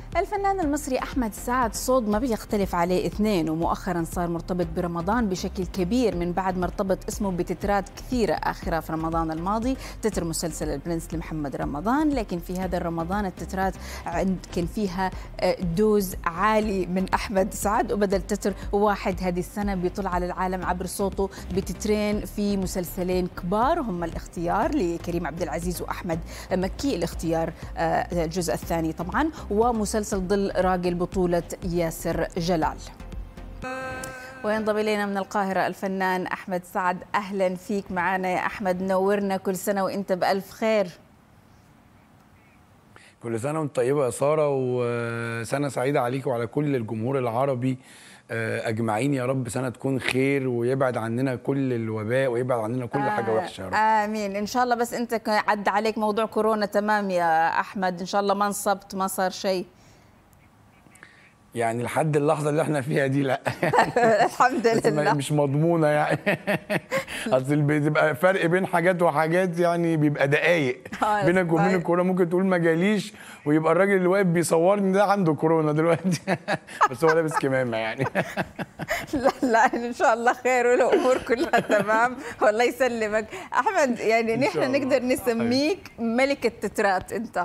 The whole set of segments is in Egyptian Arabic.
الفنان المصري أحمد سعد صوت ما بيختلف عليه اثنين ومؤخرا صار مرتبط برمضان بشكل كبير من بعد ما ارتبط اسمه بتترات كثيرة آخرها في رمضان الماضي تتر مسلسل البرنس لمحمد رمضان لكن في هذا الرمضان التترات عند كان فيها دوز عالي من أحمد سعد وبدل تتر واحد هذه السنة بيطل على العالم عبر صوته بتترين في مسلسلين كبار هم الاختيار لكريم عبد العزيز وأحمد مكي الاختيار الجزء الثاني طبعا ومسلسل مسلسل ظل راجل بطولة ياسر جلال وينضم إلينا من القاهرة الفنان أحمد سعد أهلا فيك معنا يا أحمد نورنا كل سنة وإنت بألف خير كل سنة وانت طيبة يا سارة وسنة سعيدة عليك وعلى كل الجمهور العربي اجمعين يا رب سنه تكون خير ويبعد عننا كل الوباء ويبعد عننا كل آه حاجه وحشه يا رب امين ان شاء الله بس انت عدى عليك موضوع كورونا تمام يا احمد ان شاء الله ما انصبت ما صار شيء يعني لحد اللحظه اللي احنا فيها دي لا الحمد لله مش مضمونه يعني اصل بتبقى فرق بين حاجات وحاجات يعني بيبقى دقايق بينك وبين الكورونا ممكن تقول ما جاليش ويبقى الراجل اللي واقف بيصورني ده عنده كورونا دلوقتي بس هو لابس كمامه يعني لا لا ان شاء الله خير والامور كلها تمام والله يسلمك احمد يعني نحن نقدر نسميك ملك التترات انت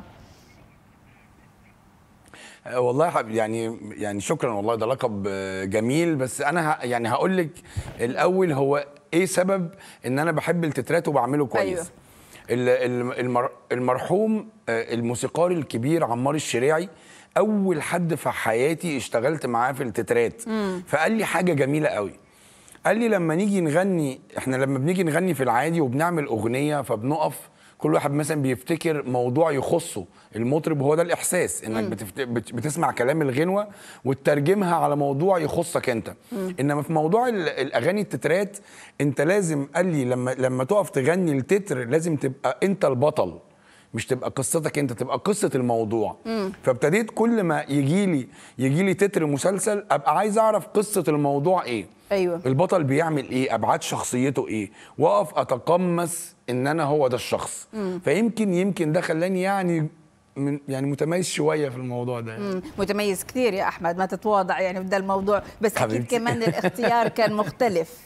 والله يعني يعني شكرا والله ده لقب جميل بس انا يعني هقول لك الاول هو ايه سبب ان انا بحب التترات وبعمله كويس أيوه. المرحوم الموسيقار الكبير عمار الشريعي اول حد في حياتي اشتغلت معاه في التترات مم. فقال لي حاجه جميله قوي قال لي لما نيجي نغني احنا لما بنيجي نغني في العادي وبنعمل اغنيه فبنقف كل واحد مثلا بيفتكر موضوع يخصه المطرب هو ده الاحساس انك بتفت... بتسمع كلام الغنوه وتترجمها على موضوع يخصك انت مم. انما في موضوع الاغاني التترات انت لازم قال لي لما لما تقف تغني التتر لازم تبقى انت البطل مش تبقى قصتك انت تبقى قصه الموضوع مم. فابتديت كل ما يجي لي يجي لي تتر مسلسل ابقى عايز اعرف قصه الموضوع ايه ايوه البطل بيعمل ايه ابعاد شخصيته ايه واقف اتقمص ان انا هو ده الشخص مم. فيمكن يمكن ده خلاني يعني من يعني متميز شويه في الموضوع ده يعني. متميز كثير يا احمد ما تتواضع يعني بده الموضوع بس حبيبتي. اكيد كمان الاختيار كان مختلف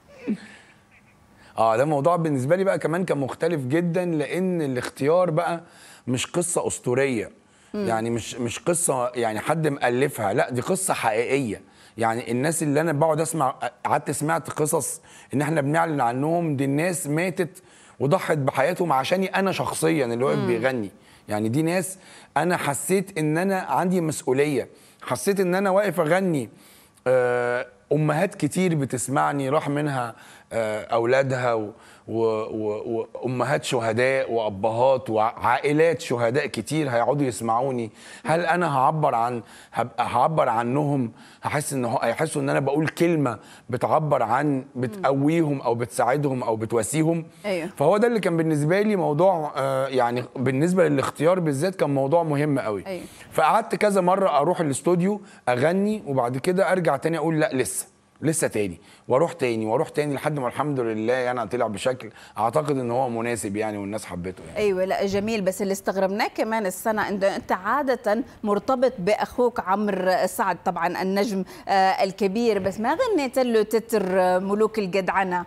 اه ده موضوع بالنسبه لي بقى كمان كان مختلف جدا لان الاختيار بقى مش قصه اسطوريه مم. يعني مش مش قصه يعني حد مالفها لا دي قصه حقيقيه يعني الناس اللي انا بقعد اسمع قعدت سمعت قصص ان احنا بنعلن عنهم دي الناس ماتت وضحت بحياتهم عشاني انا شخصيا اللي واقف بيغني يعني دي ناس انا حسيت ان انا عندي مسؤوليه حسيت ان انا واقف اغني امهات كتير بتسمعني راح منها اولادها و وامهات شهداء وابهات وعائلات شهداء كتير هيقعدوا يسمعوني هل انا هعبر عن هبقى هعبر عنهم هحس ان هيحسوا ان انا بقول كلمه بتعبر عن بتقويهم او بتساعدهم او بتواسيهم أيوه. فهو ده اللي كان بالنسبه لي موضوع آه يعني بالنسبه للاختيار بالذات كان موضوع مهم قوي أيوه. فقعدت كذا مره اروح الاستوديو اغني وبعد كده ارجع تاني اقول لا لسه لسه تاني واروح تاني واروح تاني لحد ما الحمد لله يعني طلع بشكل اعتقد ان هو مناسب يعني والناس حبته يعني ايوه لا جميل بس اللي استغربناه كمان السنه انت انت عاده مرتبط باخوك عمرو سعد طبعا النجم آه الكبير بس ما غنيت له تتر ملوك الجدعنه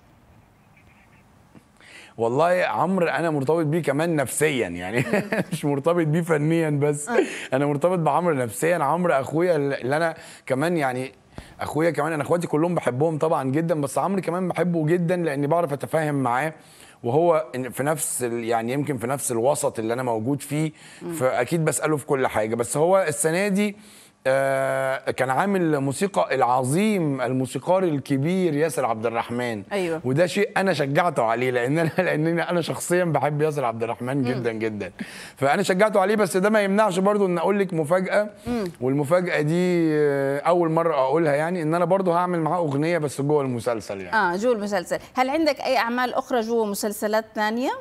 والله عمرو انا مرتبط بيه كمان نفسيا يعني مش مرتبط بيه فنيا بس انا مرتبط بعمرو نفسيا عمرو اخويا اللي انا كمان يعني اخويا كمان انا اخواتي كلهم بحبهم طبعا جدا بس عمرو كمان بحبه جدا لاني بعرف اتفاهم معاه وهو في نفس يعني يمكن في نفس الوسط اللي انا موجود فيه فاكيد بساله في كل حاجه بس هو السنه دي آه كان عامل موسيقى العظيم الموسيقار الكبير ياسر عبد الرحمن أيوة. وده شيء انا شجعته عليه لان انا لان انا شخصيا بحب ياسر عبد الرحمن جدا جدا فانا شجعته عليه بس ده ما يمنعش برضو ان اقول لك مفاجاه مم. والمفاجاه دي آه، اول مره اقولها يعني ان انا برضو هعمل معاه اغنيه بس جوه المسلسل يعني اه جوا المسلسل هل عندك اي اعمال اخرى جوا مسلسلات ثانيه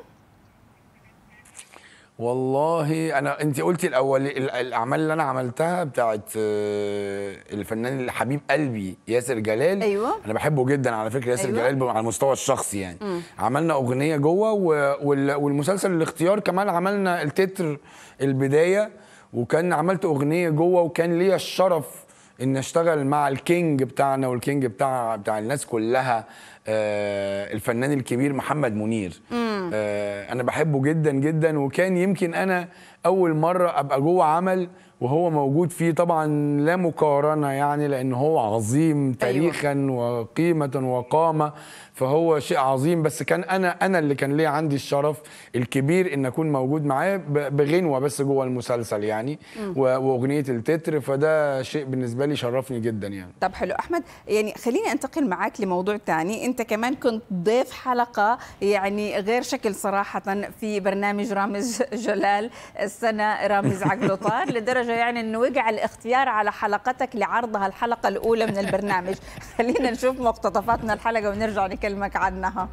والله انا انت قلتي الاول ال- الاعمال اللي انا عملتها بتاعت آه، الفنان اللي حبيب قلبي ياسر جلال أيوة. انا بحبه جدا على فكره ياسر أيوة. جلال على المستوى الشخصي يعني مم. عملنا اغنيه جوه و- وال- والمسلسل الاختيار كمان عملنا التتر البدايه وكان عملت اغنيه جوه وكان ليا الشرف ان اشتغل مع الكينج بتاعنا والكينج بتاع بتاع الناس كلها آه الفنان الكبير محمد منير آه انا بحبه جدا جدا وكان يمكن انا اول مره ابقى جوه عمل وهو موجود فيه طبعا لا مقارنه يعني لان هو عظيم تاريخا أيوة. وقيمه وقامه فهو شيء عظيم بس كان انا انا اللي كان ليا عندي الشرف الكبير ان اكون موجود معاه بغنوه بس جوه المسلسل يعني واغنيه التتر فده شيء بالنسبه لي شرفني جدا يعني طب حلو احمد يعني خليني انتقل معاك لموضوع ثاني انت كمان كنت ضيف حلقه يعني غير شكل صراحه في برنامج رامز جلال السنه رامز عقلوطار لدرجه يعني انه وقع الاختيار على حلقتك لعرضها الحلقه الاولى من البرنامج خلينا نشوف مقتطفات من الحلقه ونرجع نكمل أكلمك عنها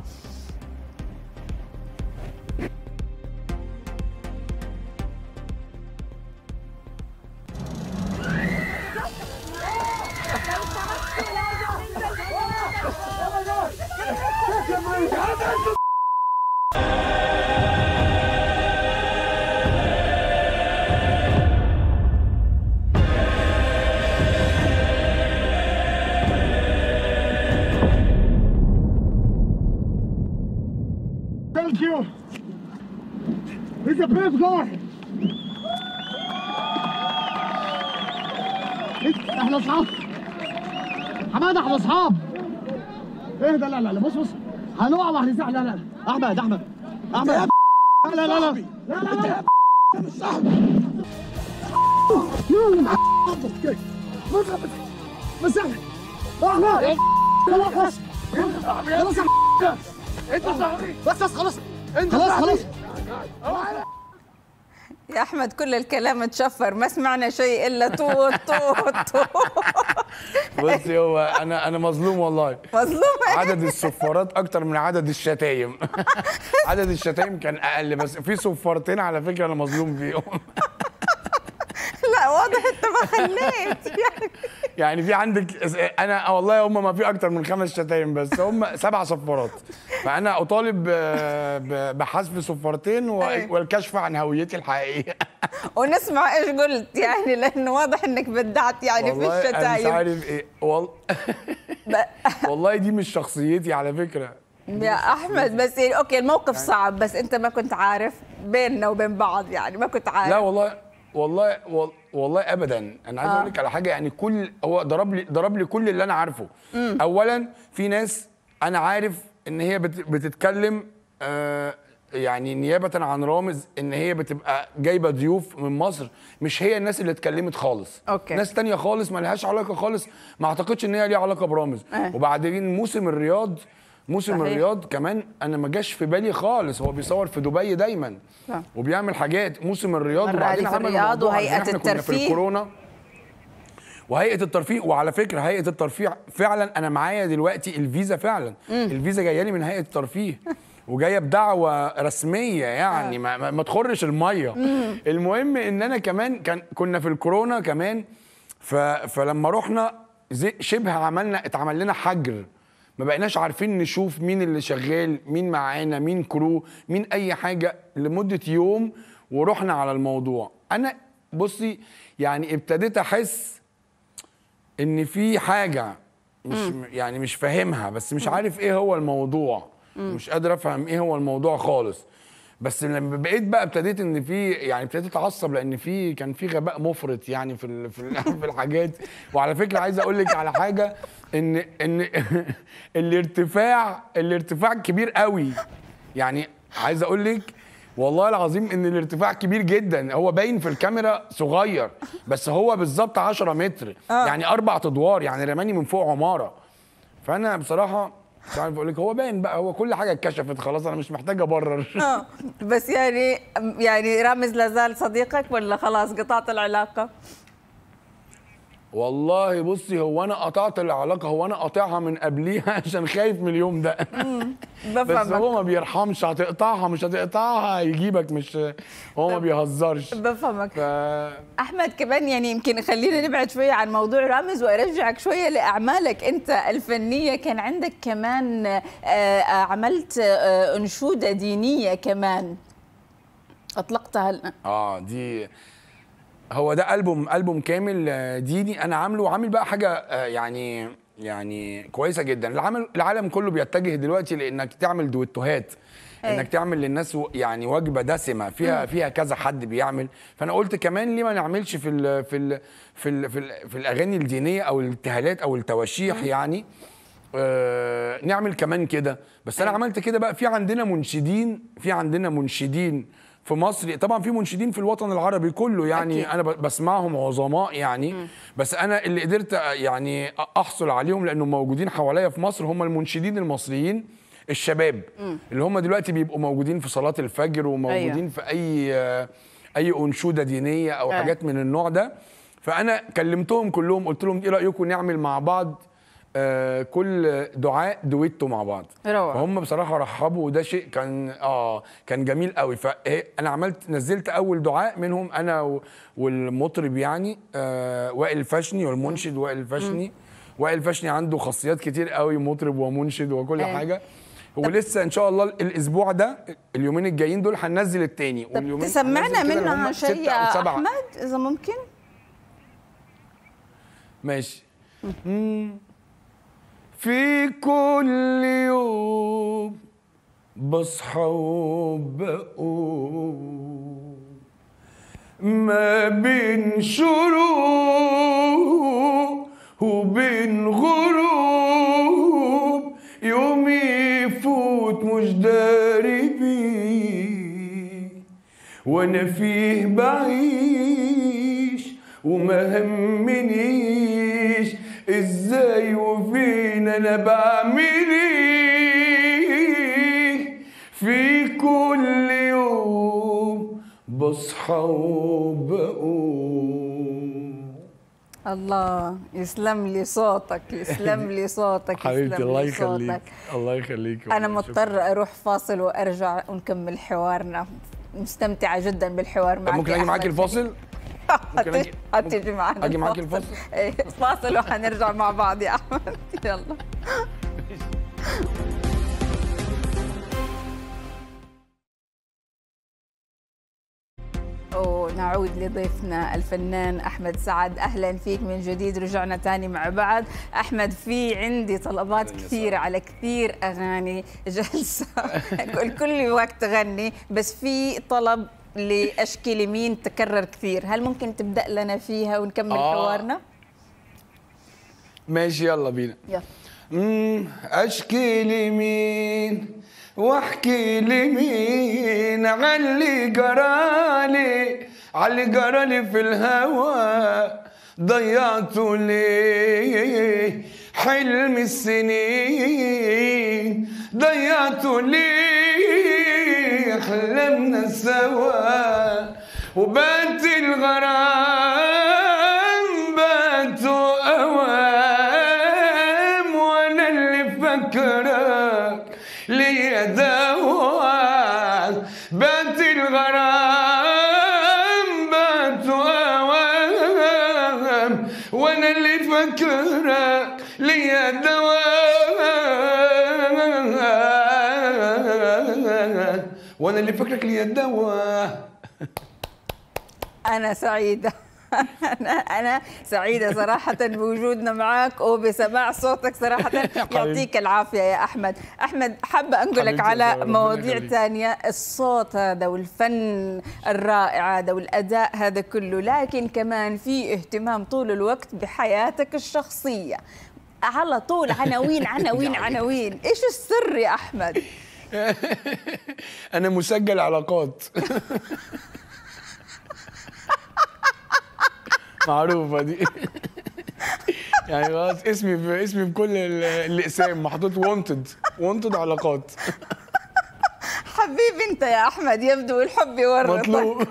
He's a brave guy. احنا اصحاب حماده احنا اصحاب اهدى لا لا لا بص بص هنقع وهنزعل لا لا احمد احمد احمد لا لا لا لا لا لا لا صاحبي بس احمد احمد خلاص خلاص انت صاحبي بس بس خلاص انت خلاص خلاص يا احمد كل الكلام تشفر ما سمعنا شيء الا توت توت توت بصي هو انا انا مظلوم والله مظلوم عدد الصفارات اكتر من عدد الشتايم عدد الشتايم كان اقل بس في صفارتين على فكره انا مظلوم فيهم لا واضح انت ما خليت يعني يعني في عندك انا والله هم ما في اكتر من خمس شتايم بس هم سبع صفارات فانا اطالب بحذف صفارتين والكشف عن هويتي الحقيقيه ونسمع ايش قلت يعني لانه واضح انك بدعت يعني في الشتايم انا مش عارف ايه وال... والله دي مش شخصيتي على فكره يا احمد بس يعني اوكي الموقف يعني صعب بس انت ما كنت عارف بيننا وبين بعض يعني ما كنت عارف لا والله والله والله ابدا انا عايز آه. اقول لك على حاجه يعني كل هو ضرب لي ضرب لي كل اللي انا عارفه مم. اولا في ناس انا عارف ان هي بتتكلم آه يعني نيابه عن رامز ان هي بتبقى جايبه ضيوف من مصر مش هي الناس اللي اتكلمت خالص أوكي. ناس تانية خالص ما لهاش علاقه خالص ما اعتقدش ان هي ليها علاقه برامز أه. وبعدين موسم الرياض موسم صحيح. الرياض كمان انا ما جاش في بالي خالص هو بيصور في دبي دايما صح. وبيعمل حاجات موسم الرياض وبعدين عمل الرياض وهيئه الترفيه في الكورونا وهيئه الترفيه وعلى فكره هيئه الترفيه فعلا انا معايا دلوقتي الفيزا فعلا مم. الفيزا جايه لي من هيئه الترفيه وجايه بدعوه رسميه يعني آه. ما, ما تخرش الميه مم. المهم ان انا كمان كان كنا في الكورونا كمان ف فلما رحنا شبه عملنا اتعمل لنا حجر ما بقيناش عارفين نشوف مين اللي شغال مين معانا مين كرو مين اي حاجه لمده يوم ورحنا على الموضوع انا بصي يعني ابتديت احس ان في حاجه مش م. يعني مش فاهمها بس مش عارف ايه هو الموضوع م. مش قادر افهم ايه هو الموضوع خالص بس لما بقيت بقى ابتديت ان في يعني ابتديت اتعصب لان في كان في غباء مفرط يعني في في الحاجات وعلى فكره عايز اقول لك على حاجه ان ان الارتفاع الارتفاع كبير قوي يعني عايز اقول لك والله العظيم ان الارتفاع كبير جدا هو باين في الكاميرا صغير بس هو بالظبط 10 متر آه. يعني اربع ادوار يعني رماني من فوق عماره فانا بصراحه مش عارف اقول لك هو باين بقى هو كل حاجه اتكشفت خلاص انا مش محتاج ابرر اه بس يعني يعني رامز لازال صديقك ولا خلاص قطعت العلاقه؟ والله بصي هو انا قطعت العلاقه هو انا قاطعها من قبليها عشان خايف من اليوم ده بس هو ما بيرحمش هتقطعها مش هتقطعها هيجيبك مش هو ما بيهزرش بفهمك ف... احمد كمان يعني يمكن خلينا نبعد شويه عن موضوع رامز وارجعك شويه لاعمالك انت الفنيه كان عندك كمان آه، آه، عملت آه، انشوده دينيه كمان اطلقتها اه دي هو ده البوم البوم كامل آه، ديني انا عامله وعامل بقى حاجه آه، يعني يعني كويسه جدا العمل العالم كله بيتجه دلوقتي لانك تعمل دويتوهات أيوة. انك تعمل للناس و- يعني وجبه دسمه فيها فيها كذا حد بيعمل فانا قلت كمان ليه ما نعملش في ال في ال في ال في, ال في الاغاني الدينيه او الابتهالات او التواشيح يعني آه نعمل كمان كده بس انا عملت كده بقى في عندنا منشدين في عندنا منشدين في مصر طبعا في منشدين في الوطن العربي كله يعني أكيد. انا ب- بسمعهم عظماء يعني بس انا اللي قدرت آه، يعني احصل عليهم لانهم موجودين حواليا في مصر هم المنشدين المصريين الشباب اللي هم دلوقتي بيبقوا موجودين في صلاه الفجر وموجودين أيوة. في اي آه، اي انشوده دينيه او آه. حاجات من النوع ده فانا كلمتهم كلهم قلت لهم ايه رايكم نعمل مع بعض آه كل دعاء دويتو مع بعض روعة. فهم بصراحه رحبوا وده شيء كان اه كان جميل قوي فانا عملت نزلت اول دعاء منهم انا و- والمطرب يعني آه وائل الفشني والمنشد وائل الفشني وائل الفشني عنده خاصيات كتير قوي مطرب ومنشد وكل أيوة. حاجه ولسه ان شاء الله الاسبوع ده اليومين الجايين دول هننزل التاني طب واليومين تسمعنا هننزل كده اللي منها هم شيء ستة أو يا سبعة. احمد اذا ممكن ماشي مم. في كل يوم بصحى وبقوم ما بين شروق وبين غروب يومي يفوت مش داري بيه وانا فيه بعيش وما همنيش ازاي وفين انا بعمل ايه في كل يوم بصحى وبقوم الله يسلم لي صوتك يسلم لي صوتك حبيبتي يسلم الله لي يخليك صوتك. الله يخليك انا والله، شكراً. مضطر اروح فاصل وارجع ونكمل حوارنا مستمتعة جدا بالحوار طب معك ممكن يا اجي معاكي أحمد. الفاصل ممكن هتيجي- أجي- هتيجي معنا أجي معاكي الفاصل؟ إيه، فاصل وحنرجع مع بعض يا احمد يلا ونعود لضيفنا الفنان احمد سعد اهلا فيك من جديد رجعنا تاني مع بعض احمد في عندي طلبات أهلاً يا كثيره على كثير اغاني جلسه الكل وقت تغني بس في طلب لاشكي لمين تكرر كثير هل ممكن تبدا لنا فيها ونكمل آه. حوارنا ماشي يلا بينا يلا مم، اشكي لمين واحكي لمين علي جرالي علي جرالي في الهوى ضيعته ليه حلم السنين ضيعته ليه حلمنا سوا وبات الغرام باتوا اوام وانا اللي فاكرك ليا دواك بات الغرام باتوا اوام وانا اللي فاكرك ليا دواك وانا اللي فاكرك ليا دواك أنا سعيدة أنا أنا سعيدة صراحة بوجودنا معك وبسماع صوتك صراحة يعطيك العافية يا أحمد أحمد حابة أنقلك حبيبتي يا على سارة، ربنا مواضيع يخليك. ثانية الصوت هذا والفن الرائع هذا والأداء هذا كله لكن كمان في اهتمام طول الوقت بحياتك الشخصية على طول عناوين عناوين عناوين ايش السر يا احمد انا مسجل علاقات معروفه دي يعني خلاص اسمي في اسمي في كل ال- الاقسام محطوط وونتد وونتد علاقات حبيبي انت يا احمد يبدو الحب يورطك مطلوب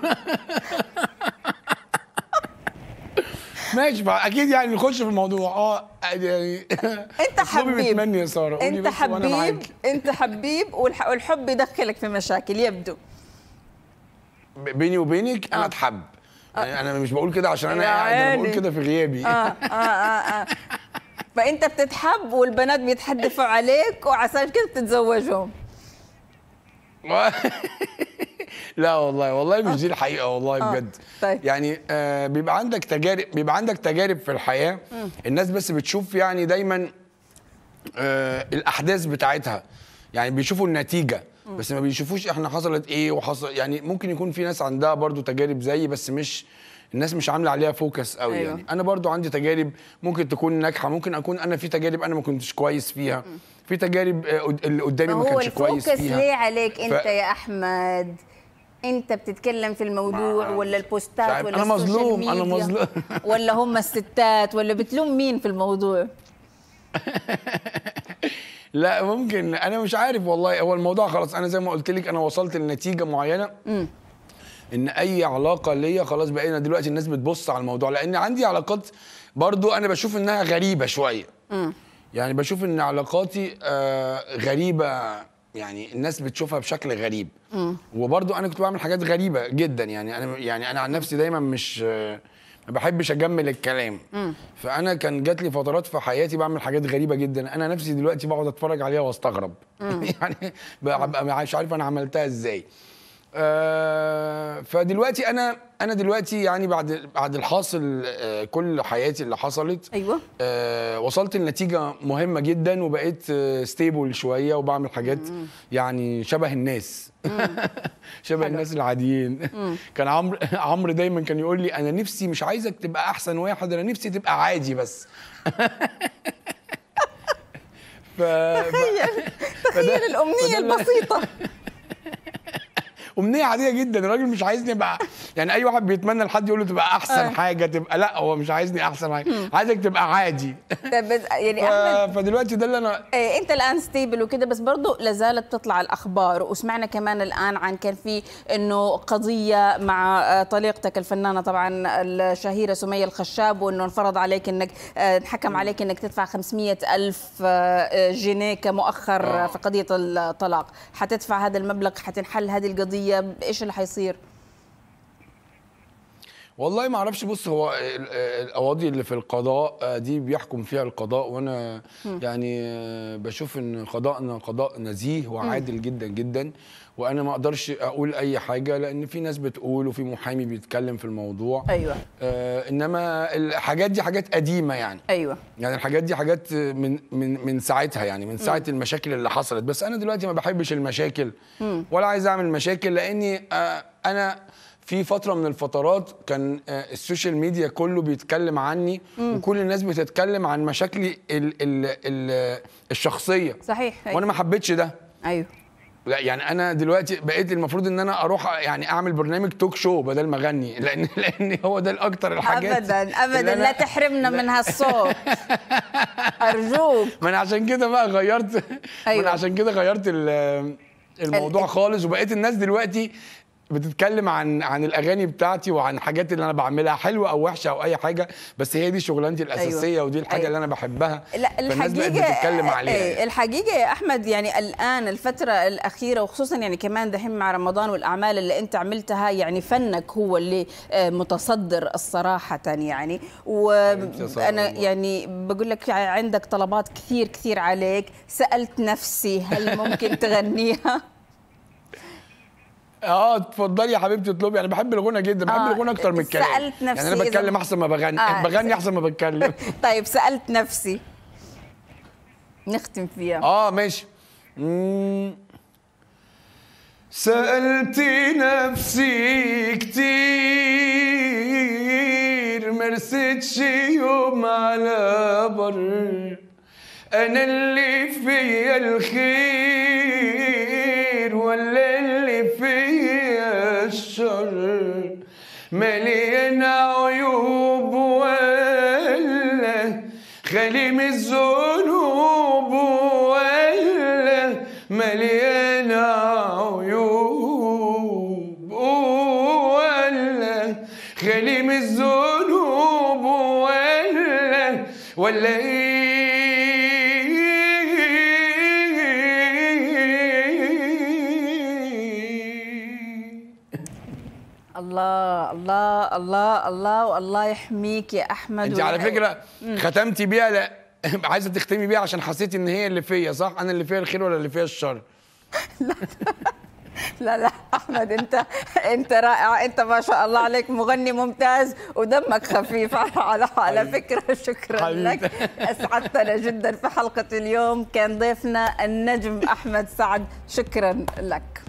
ماشي بقى اكيد يعني نخش في الموضوع اه يعني انت أسلوبي حبيب بتمني يا ساره قولي انت بس وأنا حبيب معاك. انت حبيب والح- والحب يدخلك في مشاكل يبدو ب- بيني وبينك انا آه. اتحب يعني انا مش بقول كده عشان انا يا قاعد انا بقول عيني. كده في غيابي اه اه اه, آه. فانت بتتحب والبنات بيتحدفوا عليك وعشان كده بتتزوجهم لا والله والله مش دي الحقيقه والله آه، بجد طيب. يعني آه بيبقى عندك تجارب بيبقى عندك تجارب في الحياه الناس بس بتشوف يعني دايما آه الاحداث بتاعتها يعني بيشوفوا النتيجه بس ما بيشوفوش احنا حصلت ايه وحصل يعني ممكن يكون في ناس عندها برضو تجارب زيي بس مش الناس مش عامله عليها فوكس قوي أيوة. يعني انا برضو عندي تجارب ممكن تكون ناجحه ممكن اكون انا في تجارب انا ما كنتش كويس فيها في تجارب آه، قد- اللي قدامي ما هو كانش كويس الفوكس فيها ليه عليك انت ف- يا احمد انت بتتكلم في الموضوع ما- ولا مش البوستات عارف. ولا أنا السوشيال مظلوم، أنا ميديا؟ مظلوم. ولا هم الستات ولا بتلوم مين في الموضوع لا ممكن انا مش عارف والله هو الموضوع خلاص انا زي ما قلت لك انا وصلت لنتيجه معينه ان اي علاقه ليا خلاص بقينا دلوقتي الناس بتبص على الموضوع لان عندي علاقات برضو انا بشوف انها غريبه شويه يعني بشوف ان علاقاتي آه غريبه يعني الناس بتشوفها بشكل غريب وبرضو انا كنت بعمل حاجات غريبه جدا يعني انا يعني انا عن نفسي دايما مش آه ما بحبش اجمل الكلام فانا كان جات لي فترات في حياتي بعمل حاجات غريبه جدا انا نفسي دلوقتي بقعد اتفرج عليها واستغرب يعني ببقى مش عارف انا عملتها ازاي آه فدلوقتي انا انا دلوقتي يعني بعد بعد الحاصل آه كل حياتي اللي حصلت ايوه آه وصلت لنتيجه مهمه جدا وبقيت آه ستيبل شويه وبعمل حاجات يعني شبه الناس شبه الناس العاديين كان عمرو عمرو دايما كان يقول لي انا نفسي مش عايزك تبقى احسن واحد انا نفسي تبقى عادي بس ف... تخيل تخيل فده- الامنيه فده اللي- البسيطه امنيه عاديه جدا الراجل مش عايزني ابقى يعني اي واحد بيتمنى لحد يقول له تبقى احسن آه. حاجه تبقى لا هو مش عايزني احسن حاجه عايزك تبقى عادي طب بس- يعني ف... احمد فدلوقتي ده اللي انا إيه، انت الان ستيبل وكده بس برضه لازالت تطلع الاخبار وسمعنا كمان الان عن كان في انه قضيه مع آه، طليقتك الفنانه طبعا الشهيره سميه الخشاب وانه انفرض عليك انك آه، انحكم عليك انك تدفع 500 الف آه، جنيه كمؤخر آه. في قضيه الطلاق حتدفع هذا المبلغ حتنحل هذه القضيه ايش اللي حيصير والله ما اعرفش بص هو ال- ال- القواضي اللي في القضاء آه، دي بيحكم فيها القضاء وانا يعني آه، بشوف ان قضاءنا قضاء نزيه وعادل جدا جدا وانا ما اقدرش اقول اي حاجه لان في ناس بتقول وفي محامي بيتكلم في الموضوع ايوه آه انما الحاجات دي حاجات قديمه يعني ايوه يعني الحاجات دي حاجات من من من ساعتها يعني من ساعه المشاكل اللي حصلت بس انا دلوقتي ما بحبش المشاكل ولا عايز اعمل مشاكل لاني آه انا في فتره من الفترات كان آه السوشيال ميديا كله بيتكلم عني وكل الناس بتتكلم عن مشاكلي ال ال ال الشخصيه صحيح أيوة. وانا ما حبيتش ده ايوه لا يعني انا دلوقتي بقيت المفروض ان انا اروح يعني اعمل برنامج توك شو بدل ما اغني لان لان هو ده الاكتر الحاجات ابدا اللي ابدا أنا- لا تحرمنا من هالصوت ارجوك ما انا عشان كده بقى غيرت أيوة. أيوة. ما انا عشان كده غيرت ال- الموضوع ال- خالص وبقيت الناس دلوقتي بتتكلم عن عن الاغاني بتاعتي وعن حاجات اللي انا بعملها حلوه او وحشه او اي حاجه بس هي دي شغلانتي الاساسيه أيوة. ودي الحاجه أيوة. اللي انا بحبها لا فالناس بقت الحقيقة بتتكلم عليها إيه، يعني. الحقيقة يا أحمد يعني الآن الفترة الأخيرة وخصوصا يعني كمان دحين مع رمضان والأعمال اللي أنت عملتها يعني فنك هو اللي آه، متصدر الصراحة يعني حبيبتي يا سارة وأنا والله. يعني بقول لك عندك طلبات كثير كثير عليك سألت نفسي هل ممكن تغنيها؟ اه اتفضلي يا حبيبتي اطلبي انا بحب الغنى جدا بحب آه، الغنى اكتر من الكلام سألت نفسي يعني انا إذا- بتكلم احسن ما بغني آه، بغني احسن ما بتكلم طيب سألت نفسي نختم فيها اه ماشي مم. سألت نفسي كتير مرستش يوم على بر أنا اللي فيا الخير ولا اللي فيا الشر مليان عيوب ولا خالي من الذنوب ولا مليان عيوب ولا خالي من الذنوب ولا ولا ايه الله الله الله الله والله يحميك يا أحمد انت على ويح- فكره ختمتي بيها لا عايزه تختمي بيها عشان حسيتي ان هي اللي فيا صح انا اللي فيا الخير ولا اللي فيا الشر لا لا احمد انت انت رائع انت ما شاء الله عليك مغني ممتاز ودمك خفيف على على فكره شكرا حبيب. لك اسعدتنا جدا في حلقه اليوم كان ضيفنا النجم احمد سعد شكرا لك